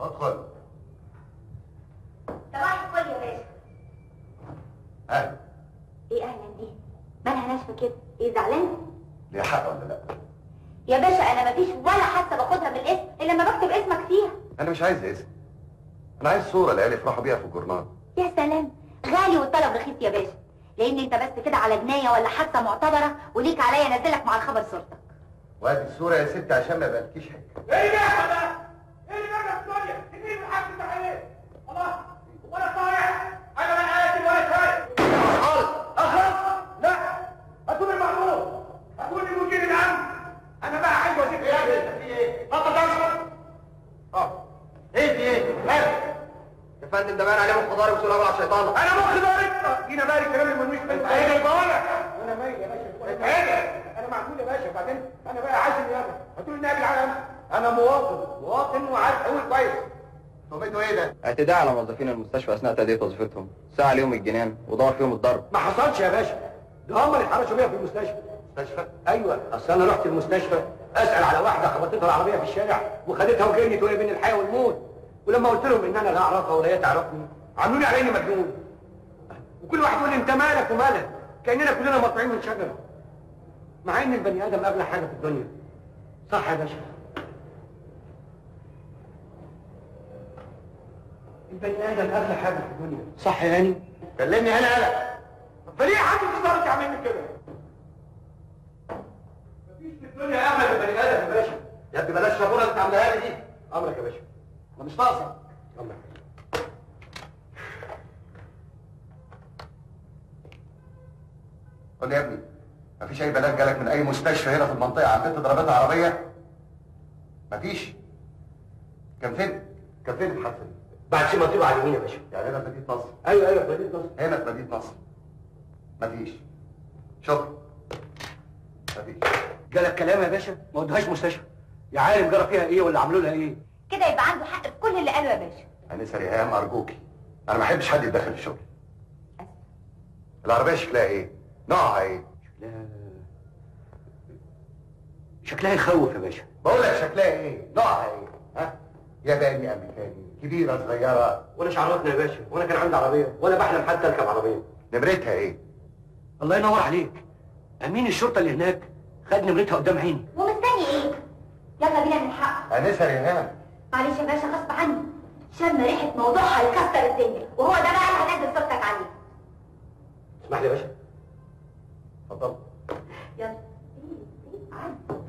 ادخل صباح الفل يا باشا اهلا ايه اهلا دي مالها ناشفه كده ايه زعلانه ليه حق ولا لا يا باشا انا مفيش ولا حتى باخدها من الاسم الا لما بكتب اسمك فيها انا مش عايز اسم انا عايز صوره العيال يفرحوا بيها في الجورنال يا سلام غالي والطلب رخيص يا باشا لان انت بس كده على جنايه ولا حادثه معتبره وليك عليا انزلك مع الخبر صورتك وادي الصوره يا ست عشان ما يبقالكيش حاجه ايه اللي بيحصل ده؟ ايه اللي بيحصل في الدنيا؟ مين اللي حاسس بحاجه؟ الله ولا صايع انا لا قاتل ولا شايف خالص اخلص لا هتقول المأمور هتقول لي مدير الامن انا بقى عايز وزير ايه في ايه؟ انت تصبر اه ايه في ايه؟ مالك؟ يا فندم ده باين عليهم خضار وسوق على الشيطان انا مخي ضارب جينا مالك كلام المنوش انت ايه اللي بقولك انا مالي يا باشا انت ايه انا معقول يا باشا وبعدين انا بقى عايز النيابه هتقول النائب العام انا مواطن مواطن وعارف قوي كويس تهمته ايه ده اعتداء على موظفين المستشفى اثناء تأدية وظيفتهم ساعة عليهم الجنان ودور فيهم الضرب ما حصلش يا باشا ده هم اللي اتحرشوا بيها في المستشفى مستشفى ايوه اصل انا رحت المستشفى اسال على واحده خبطتها العربيه في الشارع وخدتها وجريت وهي بين الحياه والموت ولما قلت لهم ان انا لا اعرفها ولا هي تعرفني عملوا لي على اني مجنون وكل واحد يقول لي انت مالك ومالك كاننا كلنا مقطوعين من شجره مع ان البني ادم اغلى حاجه في الدنيا صح يا باشا البني ادم اغلى حاجه في الدنيا صح يا هاني كلمني انا انا فليه حد تقدر تعمل لي كده مفيش في الدنيا اغلى من البني ادم يا باشا يا ابني بلاش شابوره اللي عاملاها لي دي امرك يا باشا انا مش ناقصه امرك قول لي يا ابني مفيش اي بلاغ جالك من اي مستشفى هنا في المنطقه عن بنت ضربتها عربيه مفيش كان فين كان فين الحادثه دي بعد شيء مطيب على اليمين يا باشا يعني هنا في مدينه نصر ايوه ايوه في مدينه نصر هنا في مدينه نصر مفيش شكرا مفيش جالك كلام يا باشا ما ودهاش مستشفى يا عالم جرى فيها ايه ولا عملوا لها ايه كده يبقى عنده حق في كل اللي قاله يا باشا انسه ريهام ارجوكي انا ما احبش حد يتدخل في شغلي العربيه شكلها ايه نوعها ايه شكلها شكلها يخوف يا باشا بقول لك شكلها ايه نوعها ايه ها ياباني امريكاني كبيره صغيره ولا شعرتنا يا باشا وانا كان عندي عربيه ولا بحلم حتى اركب عربيه نمرتها ايه الله ينور عليك امين الشرطه اللي هناك خد نمرتها قدام عيني ومستني ايه يلا بينا نلحقها انسه ريهام معلش يا باشا غصب عني شم ريحه موضوعها يكسر الدنيا وهو ده بقى اللي هنزل صورتك عليه اسمح لي يا باشا اتفضل يلا ايه ايه عادي